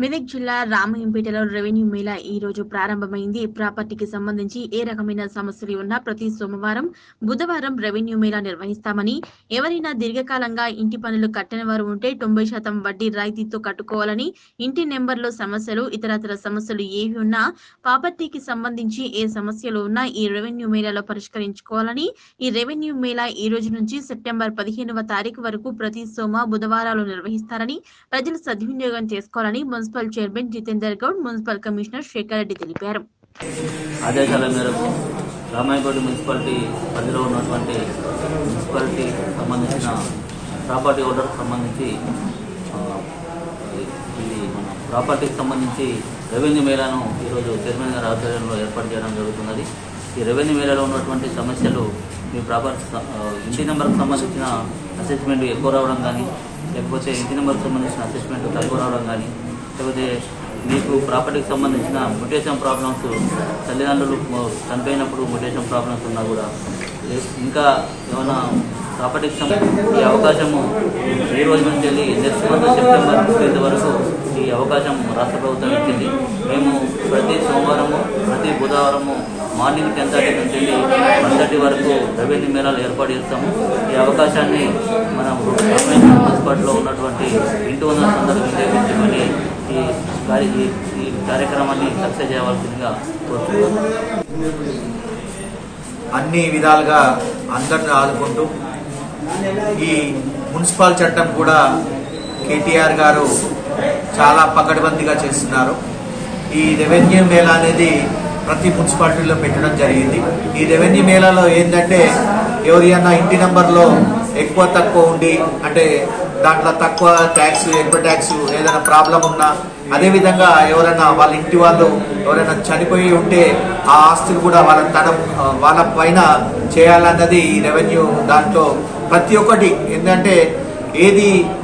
మెదక్ జిల్లా రామయంపేటలో రెవెన్యూ మేళా ఈ రోజు ప్రారంభమైంది ప్రాపర్టీకి సంబంధించి ఏ రకమైన సమస్యలు ఉన్నా ప్రతి సోమవారం బుధవారం రెవెన్యూ మేళా నిర్వహిస్తామని ఎవరైనా దీర్ఘకాలంగా ఇంటి పనులు కట్టని వారు ఉంటే తొంభై శాతం వడ్డీ రాయితీతో కట్టుకోవాలని ఇంటి నెంబర్లో సమస్యలు ఇతరతర సమస్యలు ఏవి ఉన్నా ప్రాపర్టీకి సంబంధించి ఏ సమస్యలు ఉన్నా ఈ రెవెన్యూ మేళాలో పరిష్కరించుకోవాలని ఈ రెవెన్యూ మేళా ఈ రోజు నుంచి సెప్టెంబర్ పదిహేనవ తారీఖు వరకు ప్రతి సోమ బుధవారాలు నిర్వహిస్తారని ప్రజలు సద్వినియోగం చేసుకోవాలని municipal chairman Jitender Goud municipal commissioner Shekhar Reddy తెలిపారు ఆదేశాల మేరకు రామాయపేట మున్సిపాలిటీ పరిధిలో ఉన్నటువంటి మున్సిపాలిటీ సంబంధించిన ప్రాపర్టీ ఓటర్ సంబంధించి ఆ, ఇది మన ప్రాపర్టీకి సంబంధించి రెవెన్యూ మేళాను ఈరోజు చైర్మన్ గారి ఆధ్వర్యంలో ఏర్పాటు చేయడం జరుగుతున్నది ఈ రెవెన్యూ మేళాలో ఉన్నటువంటి సమస్యలు మీ ప్రాపర్టీ స- ఆ, ఇంటి నెంబర్కి సంబంధించిన అసెస్మెంట్ ఎక్కువ రావడం కానీ లేకపోతే ఇంటి నెంబర్కి సంబంధించిన అసెస్మెంట్ తక్కువ రావడం కానీ లేకపోతే మీకు ప్రాపర్టీకి సంబంధించిన మ్యుటేషన్ ప్రాబ్లమ్స్ తల్లిదండ్రులు మ- చనిపోయినప్పుడు మ్యుటేషన్ ప్రాబ్లమ్స్ ఉన్నా కూడా లే- ఇంకా ఏమైనా ప్రాపర్టీకి సంబంధించి ఈ అవకాశము ఈ రోజు నుంచి వెళ్ళి నెక్స్ట్ మంత్ సెప్టెంబర్ ఫిఫ్టీన్త్ వరకు ఈ అవకాశం రాష్ట్ర ప్రభుత్వం ఇచ్చింది మేము ప్రతి సోమవారము ప్రతి బుధవారము మార్నింగ్ టెన్ థర్టీ నుంచి వెళ్ళి వన్ థర్టీ వరకు రెవెన్యూ మేళాలు ఏర్పాటు చేస్తాము ఈ అవకాశాన్ని మనం రామేశ్వరం మున్సిపాలిటీలో ఉన్నటువంటి ఇంటి ఉన్న అందరూ వినియోగించుకొని ఈ కార్య ఈ- ఈ కార్యక్రమాన్ని సక్సెస్ చేయవలసిందిగా కోరుతున్నాను అన్ని విధాలుగా అందరిని ఆదుకుంటూ ఈ మున్సిపల్ చట్టం కూడా కేటీఆర్ గారు చాలా పకడ్బందీగా చేస్తున్నారు ఈ రెవెన్యూ మేళా అనేది ప్రతి మున్సిపాలిటీలో పెట్టడం జరిగింది ఈ రెవెన్యూ మేళాలో ఏంటంటే ఎవరైనా ఇంటి నెంబర్లో ఎక్కువ తక్కువ ఉండి అంటే దాంట్లో తక్కువ ట్యాక్స్ ఎక్కువ ట్యాక్స్ ఏదైనా ప్రాబ్లం ఉన్నా అదేవిధంగా ఎవరైనా వాళ్ళ ఇంటి వాళ్ళు ఎవరైనా చనిపోయి ఉంటే ఆ ఆస్తులు కూడా వాళ్ళ తన వాళ్ళ పైన చేయాలన్నది ఈ రెవెన్యూ దాంట్లో ప్రతి ఒక్కటి ఏంటంటే ఏది